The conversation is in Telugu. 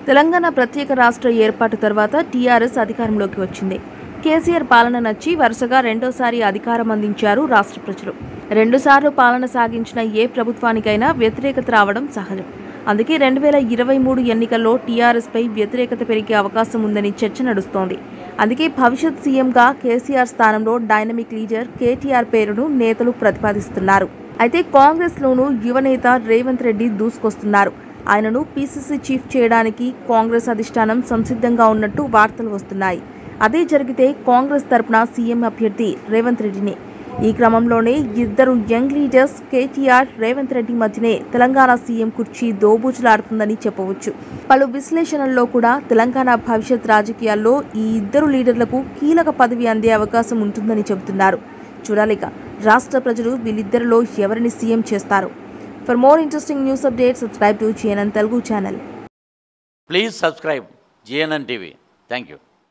తెలంగాణ ప్రత్యేక రాష్ట్ర ఏర్పాటు తర్వాత టీఆర్ఎస్ అధికారంలోకి వచ్చింది కేసీఆర్ పాలన నచ్చి వరుసగా రెండోసారి అధికారం అందించారు రాష్ట్ర ప్రజలు రెండుసార్లు పాలన సాగించిన ఏ ప్రభుత్వానికైనా వ్యతిరేకత రావడం సహజం అందుకే రెండు వేల ఇరవై మూడు ఎన్నికల్లో టీఆర్ఎస్పై వ్యతిరేకత పెరిగే అవకాశం ఉందని చర్చ నడుస్తోంది అందుకే భవిష్యత్ సీఎంగా కేసీఆర్ స్థానంలో డైనమిక్ లీడర్ కేటీఆర్ పేరును నేతలు ప్రతిపాదిస్తున్నారు అయితే కాంగ్రెస్లోనూ యువనేత రేవంత్ రెడ్డి దూసుకొస్తున్నారు ఆయనను పీసీసీ చీఫ్ చేయడానికి కాంగ్రెస్ అధిష్టానం సంసిద్ధంగా ఉన్నట్టు వార్తలు వస్తున్నాయి అదే జరిగితే కాంగ్రెస్ తరపున సీఎం అభ్యర్థి రేవంత్ రెడ్డిని ఈ క్రమంలోనే ఇద్దరు young leaders KTR Revanth Reddy మధ్యనే తెలంగాణ సీఎం కుర్చీ దోబూచులాడుతుందని చెప్పవచ్చు పలు విశ్లేషణల్లో కూడా తెలంగాణ భవిష్యత్ రాజకీయాల్లో ఈ ఇద్దరు లీడర్లకు కీలక పదవి అందే అవకాశం ఉంటుందని చెబుతున్నారు చూడాలిక రాష్ట్ర ప్రజలు వీళ్ళిద్దరిలో ఎవరిని సీఎం చేస్తారు for more interesting news update subscribe to GNN Telugu channel please subscribe GNN TV thank you